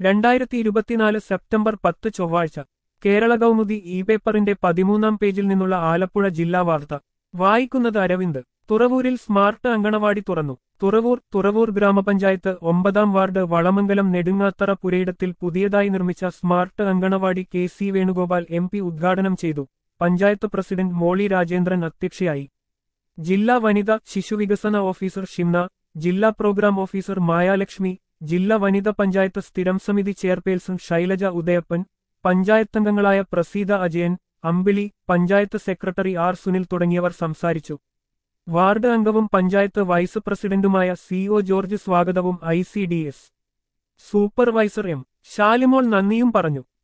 രണ്ടായിരത്തി ഇരുപത്തിനാല് സെപ്റ്റംബർ പത്ത് ചൊവ്വാഴ്ച കേരള കൗമുദി ഇ പേപ്പറിന്റെ പതിമൂന്നാം പേജിൽ നിന്നുള്ള ആലപ്പുഴ ജില്ലാ വാർത്ത വായിക്കുന്നത് അരവിന്ദ് തുറവൂരിൽ സ്മാർട്ട് അങ്കണവാടി തുറന്നു തുറവൂർ തുറവൂർ ഗ്രാമപഞ്ചായത്ത് ഒമ്പതാം വാർഡ് വളമംഗലം നെടുങ്ങാത്തറ പുരയിടത്തിൽ പുതിയതായി നിർമ്മിച്ച smart anganwadi K C Venugopal M P ഉദ്ഘാടനം ചെയ്തു പഞ്ചായത്ത് പ്രസിഡന്റ് മോളി രാജേന്ദ്രൻ അധ്യക്ഷയായി ജില്ലാ വനിതാ ശിശുവികസന ഓഫീസർ ഷിംന ജില്ലാ പ്രോഗ്രാം ഓഫീസർ മായാലക്ഷ്മി ജില്ലാ വനിതാ പഞ്ചായത്ത് സ്ഥിരം സമിതി ചെയർപേഴ്സൺ ശൈലജ ഉദയപ്പൻ പഞ്ചായത്തംഗങ്ങളായ പ്രസീത അജയൻ അമ്പിളി പഞ്ചായത്ത് സെക്രട്ടറി ആർ സുനിൽ തുടങ്ങിയവർ സംസാരിച്ചു വാർഡ് അംഗവും പഞ്ചായത്ത് വൈസ് പ്രസിഡന്റുമായ സി ഒ ജോർജ് സ്വാഗതവും I C D S supervisor M Shalimol നന്ദിയും പറഞ്ഞു